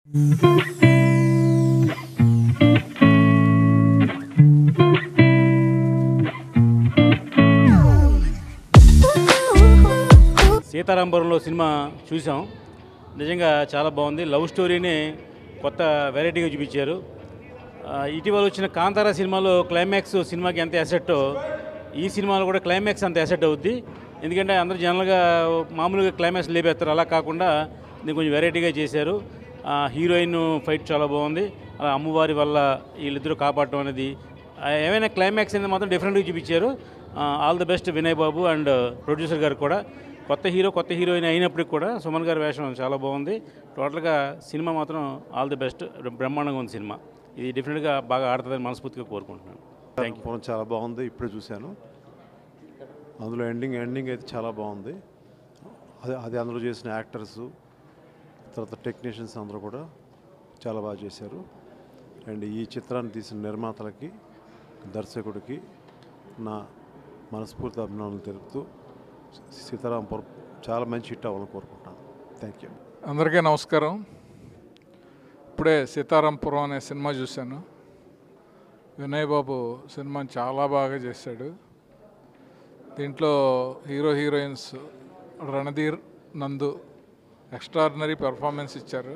సీతారాంపురంలో cinema చూసాం నిజంగా చాలా బాగుంది లవ్ స్టోరీని కొత్త వెరైటీగా చూపించారు ఆ, ఇటీవల వచ్చిన కాంతారా సినిమాలో క్లైమాక్స్ సినిమాకి ఎంత అసెట్టో ఈ సినిమాలో కూడా క్లైమాక్స్ అంత అసెట్ అవుద్ది ఎందుకంటే అందరూ జనరల్గా మామూలుగా క్లైమాక్స్ లేపేస్తారు అలా కాకుండా దీన్ని కొంచెం వెరైటీగా చేశారు ఆ, హీరోయిన్ ఫైట్ చాలా బాగుంది అలా అమ్మవారి వల్ల వీళ్ళిద్దరూ కాపాడటం అనేది ఆ, ఏమైనా క్లైమాక్స్ అనేది మాత్రం డిఫరెంట్గా చూపించారు all the best Vinay Babu and producer గారు కూడా కొత్త హీరో కొత్త హీరోయిన్ అయినప్పటికి కూడా సుమన్ గారి వేషం చాలా బాగుంది టోటల్గా సినిమా మాత్రం ఆల్ ది బెస్ట్ బ్రహ్మాండంగా ఉంది సినిమా ఇది డెఫినెట్గా బాగా ఆడుతుందని మనస్ఫూర్తిగా కోరుకుంటున్నాను థ్యాంక్ యూ పురం చాలా బాగుంది ఇప్పుడే చూశాను అందులో ఎండింగ్ ఎండింగ్ అయితే చాలా బాగుంది అది అది అందులో చేసిన యాక్టర్స్ తర్వాత టెక్నీషియన్స్ అందరూ కూడా చాలా బాగా చేశారు అండ్ ఈ చిత్రాన్ని తీసిన నిర్మాతలకి దర్శకుడికి నా మనస్ఫూర్తి అభినందనలు తెలుపుతూ సీతారాంపురం చాలా మంచి హిట్ అవ్వాలని కోరుకుంటున్నాను థ్యాంక్ యూ అందరికీ నమస్కారం ఇప్పుడే సీతారాంపురం అనే సినిమా చూశాను వినయ్ బాబు సినిమాని చాలా బాగా చేశాడు దీంట్లో హీరో హీరోయిన్స్ రణధీర్ నందు ఎక్స్ట్రాడినరీ పెర్ఫార్మెన్స్ ఇచ్చారు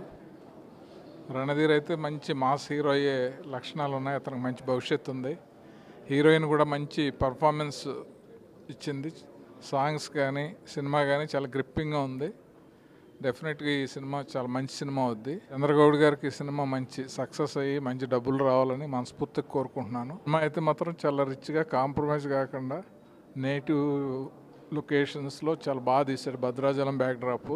రణధీర్ అయితే మంచి మాస్ హీరో అయ్యే లక్షణాలు ఉన్నాయి అతనికి మంచి భవిష్యత్తు ఉంది హీరోయిన్ కూడా మంచి పర్ఫార్మెన్స్ ఇచ్చింది సాంగ్స్ కానీ సినిమా కానీ చాలా గ్రిప్పింగ్గా ఉంది డెఫినెట్గా ఈ సినిమా చాలా మంచి సినిమా అవుద్ది చంద్రగౌడ్ గారికి ఈ సినిమా మంచి సక్సెస్ అయ్యి మంచి డబ్బులు రావాలని మనస్ఫూర్తిగా కోరుకుంటున్నాను సినిమా అయితే మాత్రం చాలా రిచ్గా కాంప్రమైజ్ కాకుండా నేటివ్ లొకేషన్స్లో చాలా బాగా తీశాడు భద్రాచలం బ్యాక్డ్రాప్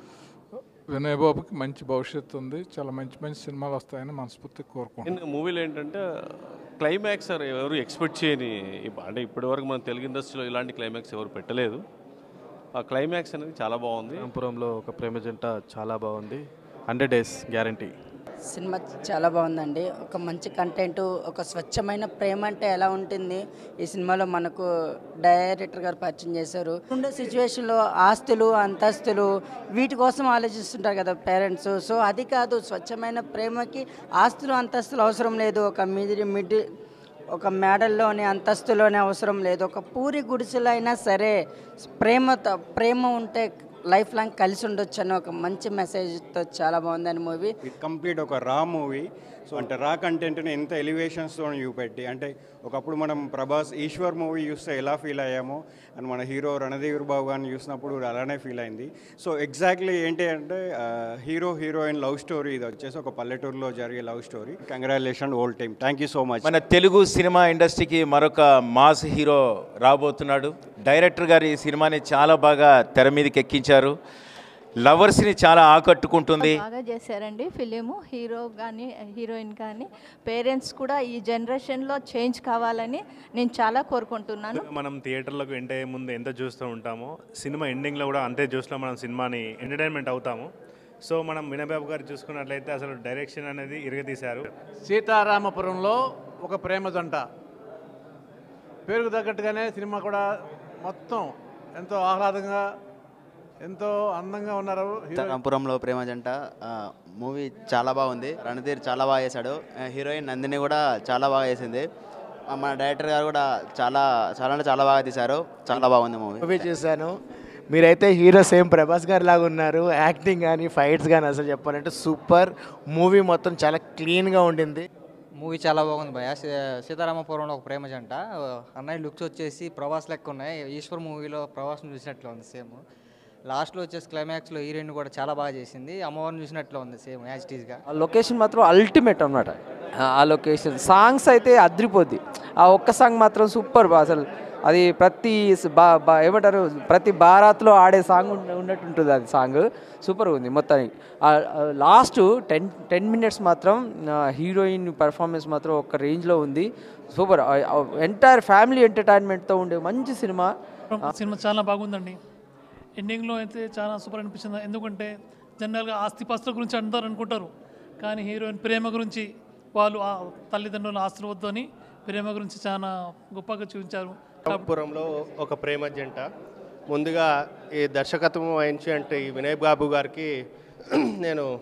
వినయ్ బాబుకి మంచి భవిష్యత్తు ఉంది చాలా మంచి మంచి సినిమాలు వస్తాయని మనస్ఫూర్తిగా కోరుకుంటున్నాను ఇన్ మూవీలో ఏంటంటే క్లైమాక్స్ సార్ ఎవరు ఎక్స్పెక్ట్ చేయని ఇప్ప- అంటే ఇప్పటివరకు మన తెలుగు ఇండస్ట్రీలో ఇలాంటి క్లైమాక్స్ ఎవరు పెట్టలేదు ఆ క్లైమాక్స్ అనేది చాలా బాగుంది రాంపురంలో ఒక ప్రేమ జంట చాలా బాగుంది హండ్రెడ్ డేస్ గ్యారంటీ సినిమా చాలా బాగుందండి ఒక మంచి కంటెంట్ ఒక స్వచ్ఛమైన ప్రేమ అంటే ఎలా ఉంటుంది ఈ సినిమాలో మనకు డైరెక్టర్ గారు పరిచయం చేశారు ఉండే సిచ్యువేషన్లో ఆస్తులు అంతస్తులు వీటి కోసం ఆలోచిస్తుంటారు కదా పేరెంట్స్ సో అది కాదు స్వచ్ఛమైన ప్రేమకి ఆస్తులు అంతస్తులు అవసరం లేదు ఒక మిడి మిడి ఒక మేడల్లోని అంతస్తులోనే అవసరం లేదు ఒక పూరి గుడిసెలో అయినా సరే ప్రేమతో ప్రేమ ఉంటే లైఫ్ లాంగ్ కలిసి ఉండొచ్చు అని ఒక మంచి మెసేజ్తో చాలా బాగుందని మూవీ ఇది కంప్లీట్ ఒక రా మూవీ సో అంటే రా కంటెంట్ని ఎంత ఎలివేషన్స్తో చూపెట్టి అంటే ఒకప్పుడు మనం ప్రభాస్ ఈశ్వర్ మూవీ చూస్తే ఎలా ఫీల్ అయ్యామో అండ్ మన హీరో రణధీర్ బాబు గారిని చూసినప్పుడు అలానే ఫీల్ అయింది సో ఎగ్జాక్ట్లీ ఏంటి అంటే హీరో హీరోయిన్ లవ్ స్టోరీ ఇది వచ్చేసి ఒక పల్లెటూరులో జరిగే love story congratulation old time thank you so much మన తెలుగు సినిమా ఇండస్ట్రీకి మరొక మాస్ హీరో రాబోతున్నాడు డైరెక్టర్ గారు ఈ సినిమాని చాలా బాగా తెర మీదకి ఎక్కించారు లవర్స్ని చాలా ఆకట్టుకుంటుంది బాగా చేశారండి ఫిలిము హీరో కానీ హీరోయిన్ కానీ పేరెంట్స్ కూడా ఈ జనరేషన్లో చేంజ్ కావాలని నేను చాలా కోరుకుంటున్నాను మనం థియేటర్లోకి ఎంటర్ అయ్యే ముందు ఎంత చూస్తూ ఉంటామో సినిమా ఎండింగ్లో కూడా అంతే చూస్తూ మనం సినిమాని ఎంటర్టైన్మెంట్ అవుతాము సో మనం వినయబాబు గారు చూసుకున్నట్లయితే అసలు డైరెక్షన్ అనేది ఇరగదీశారు సీతారామపురంలో ఒక ప్రేమ జంట పేరుకు తగ్గట్టుగానే సినిమా కూడా మొత్తం ఎంతో ఆహ్లాదంగా ఎంతో అందంగా ఉన్నారు హీరో రాంపురంలో ప్రేమ జంట ఆ, మూవీ చాలా బాగుంది రణధీర్ చాలా బాగా చేశాడు ఆ, హీరోయిన్ నందిని కూడా చాలా బాగా చేసింది ఆ, మన డైరెక్టర్ గారు కూడా చాలా చాలా అంటే చాలా బాగా తీశారు చాలా బాగుంది మూవీ మూవీ చూశాను మీరైతే హీరో సేమ్ ప్రభాస్ గారు లాగా ఉన్నారు యాక్టింగ్ కానీ ఫైట్స్ కానీ అసలు చెప్పాలంటే సూపర్ మూవీ మొత్తం చాలా క్లీన్గా ఉండింది మూవీ చాలా బాగుంది భయ సీ- సీతారామపురంలో ఒక ప్రేమ జంట అన్నయ్య లుక్స్ వచ్చేసి ప్రభాస్ లెక్క ఉన్నాయి ఈశ్వర్ మూవీలో ప్రభాస్ని చూసినట్లు ఉంది సేమ్ లాస్ట్లో వచ్చేసి క్లైమాక్స్లో హీరోయిన్ కూడా చాలా బాగా చేసింది అమ్మవారిని చూసినట్లు ఉంది సేమ్ యాజ్ టీజ్గా ఆ లొకేషన్ మాత్రం అల్టిమేట్ అనమాట ఆ లొకేషన్ సాంగ్స్ అయితే అద్రిపోద్ది ఆ ఒక్క సాంగ్ మాత్రం సూపర్ అసలు అది ప్రతి స- బా బా ఏమంటారు ప్రతి బారాత్లో ఆడే సాంగ్ ఉన్నట్టు ఉంటుంది అది సాంగ్ సూపర్ ఉంది మొత్తానికి లాస్ట్ టెన్ టెన్ మినిట్స్ మాత్రం హీరోయిన్ పర్ఫార్మెన్స్ మాత్రం ఒక రేంజ్లో ఉంది సూపర్ ఎంటైర్ ఫ్యామిలీ ఎంటర్టైన్మెంట్తో ఉండే మంచి సినిమా సినిమా చాలా బాగుందండి ఎండింగ్లో అయితే చాలా సూపర్ అనిపించింది ఎందుకంటే జనరల్గా ఆస్తిపాస్తుల గురించి అందరూ అనుకుంటారు కానీ హీరోయిన్ ప్రేమ గురించి వాళ్ళు ఆ తల్లిదండ్రుల ఆస్తులు వద్దని ప్రేమ గురించి చాలా గొప్పగా చూపించారు పురంలో ఒక ప్రేమ జంట ముందుగా ఈ దర్శకత్వం వహించి అంటే ఈ వినయ్ బాబు గారికి నేను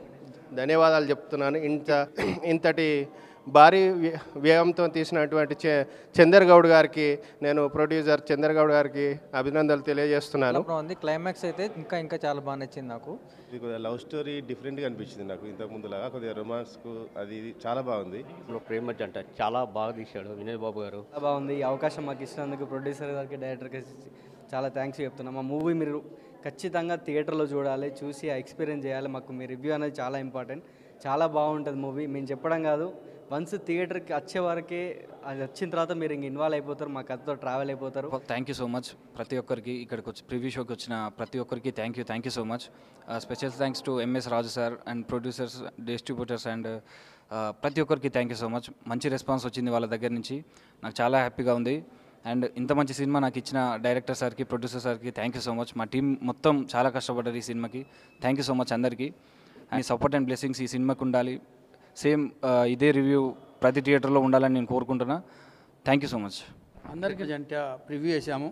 ధన్యవాదాలు చెప్తున్నాను ఇంత ఇంతటి భారీ వ్య- వ్యయంతో తీసినటువంటి చే చందర్ గౌడ్ గారికి నేను ప్రొడ్యూసర్ చందర్ గౌడ్ గారికి అభినందనలు తెలియజేస్తున్నాను చాలా బాగుంది క్లైమాక్స్ అయితే ఇంకా ఇంకా చాలా బాగా నచ్చింది నాకు ఇది కొద్దిగా లవ్ స్టోరీ డిఫరెంట్గా అనిపించింది నాకు ఇంతకు ముందులాగా కొద్దిగా రొమాన్స్కు అది ఇది చాలా బాగుంది ప్రేమ జంట చాలా బాగా తీశాడు వినయ్ బాబు గారు చాలా బాగుంది ఈ అవకాశం మాకు ఇచ్చినందుకు ప్రొడ్యూసర్ గారికి డైరెక్టర్కి చాలా థ్యాంక్స్ చెప్తున్నాం మా మూవీ మీరు ఖచ్చితంగా థియేటర్లో చూడాలి చూసి ఆ ఎక్స్పీరియన్స్ చేయాలి మాకు మీ రివ్యూ అనేది చాలా ఇంపార్టెంట్ చాలా బాగుంటుంది మూవీ మేము చెప్పడం కాదు వన్స్ థియేటర్కి వచ్చే వరకే అది వచ్చిన తర్వాత మీరు ఇంక ఇన్వాల్వ్ అయిపోతారు మా కథతో ట్రావెల్ అయిపోతారు థ్యాంక్ యూ సో మచ్ ప్రతి ఒక్కరికి ఇక్కడికి వచ్చి ప్రివ్యూ షోకి వచ్చిన ప్రతి ఒక్కరికి thank you thank you so much special thanks to MS Raju sir and producers distributors and ప్రతి ఒక్కరికి థ్యాంక్ యూ సో మచ్ మంచి రెస్పాన్స్ వచ్చింది వాళ్ళ దగ్గర నుంచి నాకు చాలా హ్యాపీగా ఉంది అండ్ ఇంత మంచి సినిమా నాకు ఇచ్చిన డైరెక్టర్ సార్కి ప్రొడ్యూసర్ సార్కి థ్యాంక్ యూ సో మచ్ మా టీం మొత్తం చాలా కష్టపడ్డారు ఈ సినిమాకి థ్యాంక్ యూ సో మచ్ అందరికీ అండ్ సపోర్ట్ అండ్ బ్లెస్సింగ్స్ ఈ సినిమాకి ఉండాలి సేమ్ ఇదే రివ్యూ ప్రతి థియేటర్లో ఉండాలని నేను కోరుకుంటున్నా థ్యాంక్ యూ సో మచ్ అందరికీ జంట ప్రివ్యూ చేశాము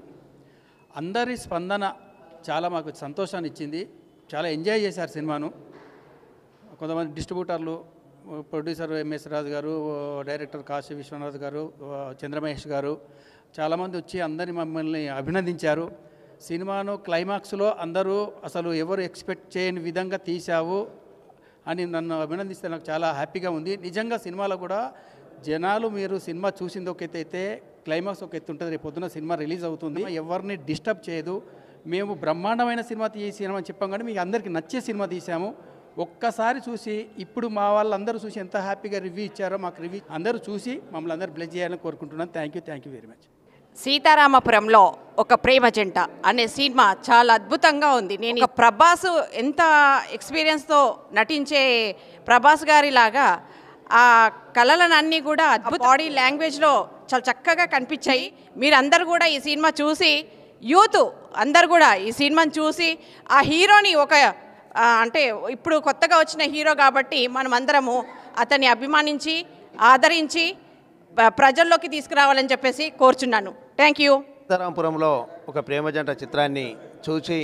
అందరి స్పందన చాలా మాకు సంతోషాన్ని ఇచ్చింది చాలా ఎంజాయ్ చేశారు సినిమాను కొంతమంది డిస్ట్రిబ్యూటర్లు ప్రొడ్యూసర్ ఎంఎస్ రాజు గారు డైరెక్టర్ కాశీ విశ్వనాథ్ గారు చంద్రమహేష్ గారు చాలామంది వచ్చి అందరి మమ్మల్ని అభినందించారు సినిమాను క్లైమాక్స్లో అందరూ అసలు ఎవరు ఎక్స్పెక్ట్ చేయని విధంగా తీశావు అని నన్ను అభినందిస్తే నాకు చాలా హ్యాపీగా ఉంది నిజంగా సినిమాలో కూడా జనాలు మీరు సినిమా చూసింది ఒక ఎత్తు అయితే క్లైమాక్స్ ఒక ఎత్తు ఉంటుంది రేపు పొద్దున సినిమా రిలీజ్ అవుతుంది ఎవరిని డిస్టర్బ్ చేయదు మేము బ్రహ్మాండమైన సినిమా తీసినాం అని చెప్పాం కానీ మీకు అందరికీ నచ్చే సినిమా తీసాము ఒక్కసారి చూసి ఇప్పుడు మా వాళ్ళందరూ చూసి ఎంత హ్యాపీగా రివ్యూ ఇచ్చారో మాకు రివ్యూ అందరూ చూసి మమ్మల్ని అందరూ బ్లెస్ చేయాలని కోరుకుంటున్నాను thank you thank you very much సీతారామపురంలో ఒక ప్రేమ జంట అనే సినిమా చాలా అద్భుతంగా ఉంది నేను ఒక ప్రభాస్ ఎంత ఎక్స్పీరియన్స్తో నటించే ప్రభాస్ గారి లాగా ఆ కళలనన్నీ కూడా అద్భుత బాడీ లాంగ్వేజ్లో చాలా చక్కగా కనిపించాయి మీరందరూ కూడా ఈ సినిమా చూసి యూత్ అందరు కూడా ఈ సినిమాని చూసి ఆ హీరోని ఒక ఆ, అంటే ఇప్పుడు కొత్తగా వచ్చిన హీరో కాబట్టి మనం అందరము అతన్ని అభిమానించి ఆదరించి ప- ప్రజల్లోకి తీసుకురావాలని చెప్పేసి కోరుచున్నాను థ్యాంక్ యూ సీతారాంపురంలో ఒక ప్రేమ జంట చిత్రాన్ని చూసి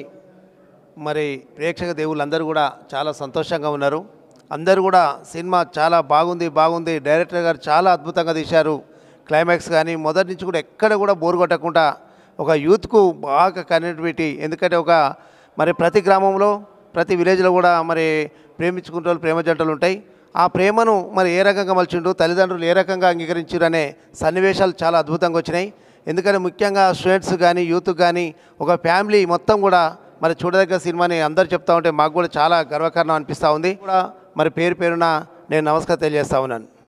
మరి ప్రేక్షక దేవుళ్ళందరూ కూడా చాలా సంతోషంగా ఉన్నారు అందరూ కూడా సినిమా చాలా బాగుంది బాగుంది డైరెక్టర్ గారు చాలా అద్భుతంగా తీశారు క్లైమాక్స్ కానీ మొదటి నుంచి కూడా ఎక్కడ కూడా బోర్ కొట్టకుండా ఒక యూత్కు బాగా కనెక్టివిటీ ఎందుకంటే ఒక మరి ప్రతి గ్రామంలో ప్రతి విలేజ్లో కూడా మరి ప్రేమించుకుంటే వాళ్ళు ప్రేమ జంటలు ఉంటాయి ఆ ప్రేమను మరి ఏ రకంగా మలిచిండు తల్లిదండ్రులు ఏ రకంగా అంగీకరించారు అనే సన్నివేశాలు చాలా అద్భుతంగా వచ్చినాయి ఎందుకంటే ముఖ్యంగా స్టూడెంట్స్ కానీ యూత్ కానీ ఒక ఫ్యామిలీ మొత్తం కూడా మరి చూడదగ్గ సినిమాని అందరు చెప్తా ఉంటే మాకు కూడా చాలా గర్వకారణం అనిపిస్తూ ఉంది కూడా మరి పేరు పేరున నేను నమస్కారం తెలియజేస్తా ఉన్నాను